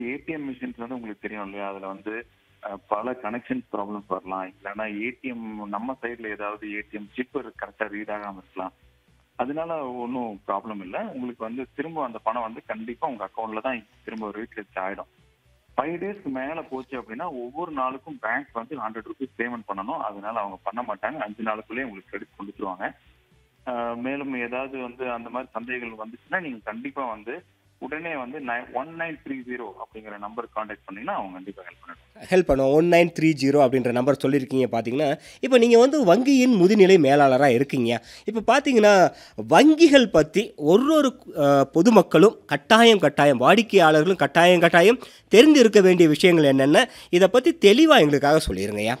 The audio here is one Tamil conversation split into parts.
ஏடிஎம் மிஷின்ஸ் வந்து உங்களுக்கு தெரியும் இல்லையா அதுல வந்து அஹ், பல கனெக்ஷன் ப்ராப்ளம்ஸ் வரலாம் இல்லைன்னா ஏடிஎம் நம்ம சைடுல ஏதாவது ஏடிஎம் சிப் கரெக்டா ரீட் ஆகாம இருக்கலாம் அதனால ஒன்றும் ப்ராப்ளம் இல்லை உங்களுக்கு வந்து திரும்ப அந்த பணம் வந்து கண்டிப்பா உங்க அக்கௌண்ட்ல தான் திரும்ப ரீக்ரெச் ஆயிடும் ஃபைவ் டேஸ்க்கு மேல போச்சு அப்படின்னா ஒவ்வொரு நாளுக்கும் பேங்க் வந்து ஹண்ட்ரட் ருபீஸ் பேமெண்ட் பண்ணணும் அதனால அவங்க பண்ண மாட்டாங்க அஞ்சு நாளுக்குள்ளேயே உங்களுக்கு கிரெடிட் கொடுத்துருவாங்க ஆஹ் மேலும் ஏதாவது வந்து அந்த மாதிரி சந்தேகங்கள் வந்துச்சுன்னா நீங்க கண்டிப்பா வந்து உடனே வந்து ஒன் நைன் த்ரீ ஜீரோ அப்படிங்கிற நம்பர் கான்டாக்ட் பண்ணீங்கன்னா அவங்க கண்டிப்பா ஹெல்ப் பண்ணிடுவாங்க ஹெல்ப் பண்ணுவோம் ஒன் நைன் த்ரீ ஜீரோ அப்படின்ற நம்பர் சொல்லியிருக்கீங்க பார்த்தீங்கன்னா இப்போ நீங்கள் வந்து வங்கியின் முதுநிலை மேலாளராக இருக்கீங்க இப்போ பார்த்தீங்கன்னா வங்கிகள் பற்றி ஒரு ஒரு அஹ், பொதுமக்களும் கட்டாயம் கட்டாயம் வாடிக்கையாளர்களும் கட்டாயம் கட்டாயம் தெரிந்து இருக்க வேண்டிய விஷயங்கள் என்னென்ன இதை பற்றி தெளிவாக எங்களுக்காக சொல்லிடுங்கய்யா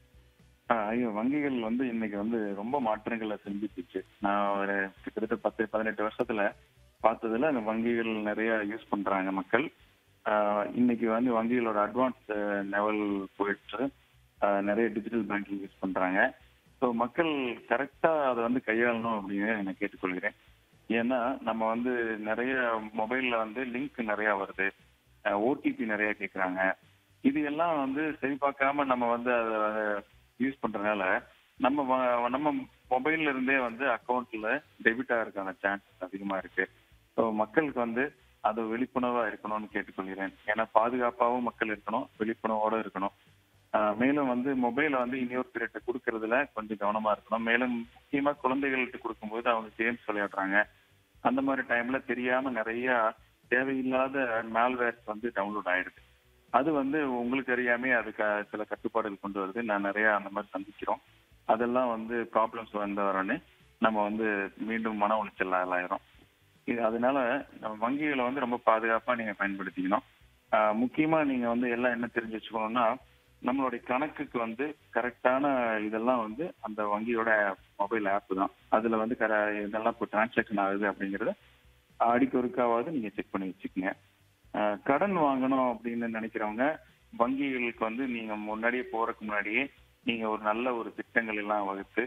ஆஹ் ஐயோ வங்கிகள் வந்து இன்னைக்கு வந்து ரொம்ப மாற்றங்களை செஞ்சுட்டுச்சு நான் ஒரு கிட்டத்தட்ட பத்து பதினெட்டு வருஷத்துல பார்த்ததுல அந்த வங்கிகள் நிறைய யூஸ் பண்றாங்க மக்கள் ஆஹ் இன்னைக்கு வந்து வங்கிகளோட அட்வான்ஸ் லெவல் போயிட்டு ஆஹ் நிறைய டிஜிட்டல் பேங்கிங் யூஸ் பண்றாங்க ஸோ மக்கள் கரெக்டா அதை வந்து கையாளணும் அப்படின்னு நான் கேட்டுக்கொள்கிறேன் ஏன்னா நம்ம வந்து நிறைய மொபைல்ல வந்து லிங்க் நிறைய வருது ஓடிபி நிறைய கேட்குறாங்க இது எல்லாம் வந்து சரி பார்க்காம நம்ம வந்து அதை யூஸ் பண்றதுனால நம்ம வ- நம்ம மொபைல்ல இருந்தே வந்து அக்கௌண்ட்ல டெபிட் ஆகிறதுக்கான சான்சஸ் அதிகமா இருக்கு ஸோ மக்களுக்கு வந்து அது விழிப்புணர்வா இருக்கணும்னு கேட்டுக்கொள்கிறேன் ஏன்னா பாதுகாப்பாகவும் மக்கள் இருக்கணும் விழிப்புணர்வோட இருக்கணும் ஆஹ் மேலும் வந்து மொபைலை வந்து இன்னொரு பிரிட்ட கொடுக்கறதுல கொஞ்சம் கவனமா இருக்கணும் மேலும் முக்கியமா குழந்தைகள்கிட்ட கொடுக்கும்போது அவங்க கேம்ஸ் விளையாடுறாங்க அந்த மாதிரி டைம்ல தெரியாம நிறைய தேவையில்லாத மால்வேர்ஸ் வந்து டவுன்லோட் ஆயிடுது அது வந்து உங்களுக்கு அறியாமே அதுக்கு சில கட்டுப்பாடுகள் கொண்டு வருது நான் நிறைய அந்த மாதிரி சந்திக்கிறோம் அதெல்லாம் வந்து ப்ராப்ளம்ஸ் வந்த உடனே நம்ம வந்து மீண்டும் மன உளைச்சல் ஆளாயிரும் இது அதனால நம்ம வங்கிகளை வந்து ரொம்ப பாதுகாப்பா நீங்க பயன்படுத்திக்கணும் ஆஹ் முக்கியமா நீங்க வந்து எல்லாம் என்ன தெரிஞ்சு வச்சுக்கணும்னா நம்மளுடைய கணக்குக்கு வந்து கரெக்டான இதெல்லாம் வந்து அந்த வங்கியோட மொபைல் ஆப் தான் அதுல வந்து கர இதெல்லாம் இப்போ டிரான்சாக்ஷன் ஆகுது அப்படிங்கறத அடிக்கொருக்காவது நீங்க செக் பண்ணி வச்சுக்கோங்க ஆஹ் கடன் வாங்கணும் அப்படின்னு நினைக்கிறவங்க வங்கிகளுக்கு வந்து நீங்க முன்னாடியே போறதுக்கு முன்னாடியே நீங்க ஒரு நல்ல ஒரு திட்டங்கள் எல்லாம் வகுத்து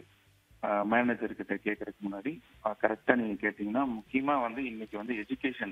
மேனேஜர் கிட்ட கேட்கறதுக்கு முன்னாடி கரெக்டா நீங்க கேட்டீங்கன்னா முக்கியமா வந்து இன்னைக்கு வந்து எஜுகேஷன்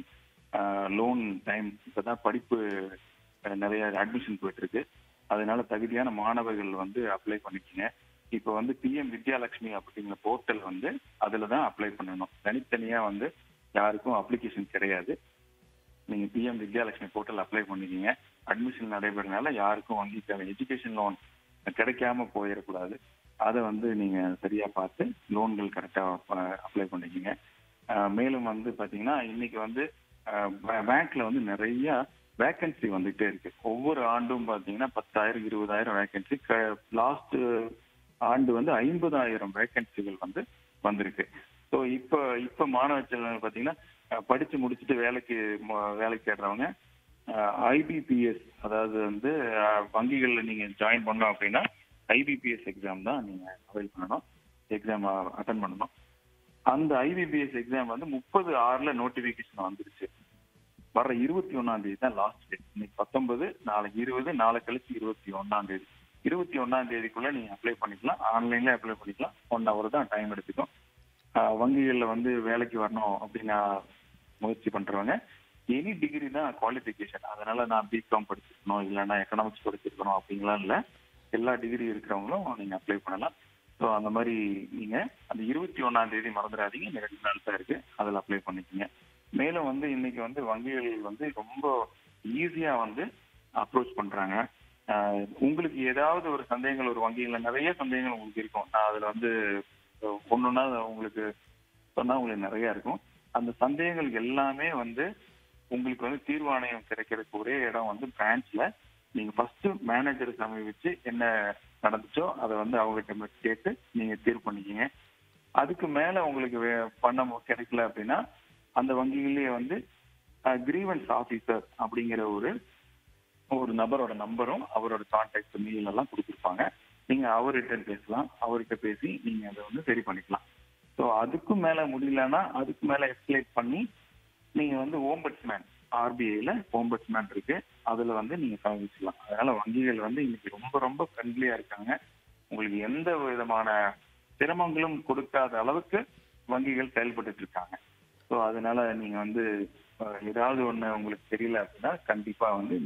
லோன் டைம் இப்பதான் படிப்பு அஹ், நிறைய அட்மிஷன் போயிட்டு இருக்கு அதனால தகுதியான மாணவர்கள் வந்து அப்ளை பண்ணிக்கங்க இப்போ வந்து பிஎம் வித்யாலட்சுமி அப்படிங்கிற போர்ட்டல் வந்து அதுல தான் அப்ளை பண்ணணும் தனித்தனியா வந்து யாருக்கும் அப்ளிகேஷன் கிடையாது நீங்க பிஎம் வித்யாலட்சுமி போர்ட்டல் அப்ளை பண்ணிக்கிங்க அட்மிஷன் நடைபெறனால யாருக்கும் வங்கி எஜுகேஷன் லோன் கிடைக்காம போயிடக்கூடாது அதை வந்து நீங்க சரியா பார்த்து லோன்கள் கரெக்டா அப்ளை பண்ணிக்கிங்க அஹ் மேலும் வந்து பாத்தீங்கன்னா இன்னைக்கு வந்து பேங்க்ல வந்து நிறைய வேகன்சி வந்துட்டே இருக்கு ஒவ்வொரு ஆண்டும் பாத்தீங்கன்னா பத்தாயிரம் இருபதாயிரம் வேகன்சி லாஸ்ட் ஆண்டு வந்து ஐம்பதாயிரம் வேகன்சிகள் வந்து வந்திருக்கு ஸோ இப்போ இப்போ மாணவ செல்வங்கள் பாத்தீங்கன்னா அஹ் படிச்சு முடிச்சுட்டு வேலைக்கு ம- வேலைக்கு தேடுறவங்க ஐபிபிஎஸ் அதாவது வந்து அஹ், வங்கிகள்ல நீங்க ஜாயின் பண்ணோம் அப்படின்னா ஐபிபிஎஸ் எக்ஸாம் தான் நீங்க அவைல் பண்ணணும் எக்ஸாம் அட்டன் பண்ணணும் அந்த ஐபிபிஎஸ் எக்ஸாம் வந்து முப்பது ஆறுல நோட்டிபிகேஷன் வந்துருச்சு வர்ற இருபத்தி ஒன்னாம் தேதி தான் லாஸ்ட் டேட் இன்னைக்கு பத்தொன்பது நாளைக்கு இருபது நாளை கழிச்சு இருபத்தி ஒன்னாம் தேதி இருபத்தி ஒன்னாம் தேதிக்குள்ள நீங்க அப்ளை பண்ணிக்கலாம் ஆன்லைன்ல அப்ளை பண்ணிக்கலாம் ஒன் ஹவர் தான் டைம் எடுத்துக்கும் ஆஹ் வங்கிகள்ல வந்து வேலைக்கு வரணும் அப்படின்னு முயற்சி பண்றவங்க எனி டிகிரி தான் குவாலிஃபிகேஷன் அதனால நான் பிகாம் படிச்சிருக்கணும் இல்லைன்னா எக்கனாமிக்ஸ் படிச்சிருக்கணும் அப்படிங்கலாம் இல்ல எல்லா டிகிரி இருக்கிறவங்களும் நீங்க அப்ளை பண்ணலாம் ஸோ அந்த மாதிரி நீங்க அந்த இருபத்தி ஒன்னாம் தேதி மறந்துடாதீங்க இந்த ரெண்டு நாள் தான் இருக்கு அதில் அப்ளை பண்ணிக்கோங்க மேலும் வந்து இன்னைக்கு வந்து வங்கிகள் வந்து ரொம்ப ஈஸியா வந்து அப்ரோச் பண்றாங்க ஆஹ் உங்களுக்கு ஏதாவது ஒரு சந்தேகங்கள் ஒரு வங்கிகள்ல நிறைய சந்தேகங்கள் உங்களுக்கு இருக்கும் நான் அதுல வந்து ஒண்ணுன்னா உங்களுக்கு சொன்னா உங்களுக்கு நிறைய இருக்கும் அந்த சந்தேகங்கள் எல்லாமே வந்து உங்களுக்கு வந்து தீர்வாணையம் கிடைக்கிறதுக்கு ஒரே இடம் வந்து பிரான்ச்ல நீங்க ஃபர்ஸ்ட் மேனேஜரை சமீபிச்சு என்ன நடந்துச்சோ அதை வந்து அவங்ககிட்ட கேட்டு நீங்க தீர்வு பண்ணிக்கிங்க அதுக்கு மேல உங்களுக்கு வே- பண்ண மு- கிடைக்கல அப்படின்னா அந்த வங்கிகள்லயே வந்து கிரீவன்ஸ் ஆபீசர் அப்படிங்கிற ஒரு ஒரு நபரோட நம்பரும் அவரோட கான்டாக்ட் மெயில் எல்லாம் கொடுத்துருப்பாங்க நீங்க அவர்கிட்ட பேசலாம் அவர்கிட்ட பேசி நீங்க அதை வந்து சரி பண்ணிக்கலாம் ஸோ அதுக்கும் மேல முடியலன்னா அதுக்கு மேல எஸ்கலேட் பண்ணி நீங்க வந்து ஓம்பட்ஸ்மேன் ஆர்பிஐல ஓம்பட்ஸ்மேன் இருக்கு அதுல வந்து நீங்க சமர்ப்பிச்சுக்கலாம் அதனால வங்கிகள் வந்து இன்னைக்கு ரொம்ப ரொம்ப ஃப்ரெண்ட்லியா இருக்காங்க உங்களுக்கு எந்த விதமான சிரமங்களும் கொடுக்காத அளவுக்கு வங்கிகள் செயல்பட்டு இருக்காங்க ஸோ அதனால நீங்க வந்து அஹ், ஏதாவது ஒண்ணு உங்களுக்கு தெரியல அப்படின்னா கண்டிப்பா வந்து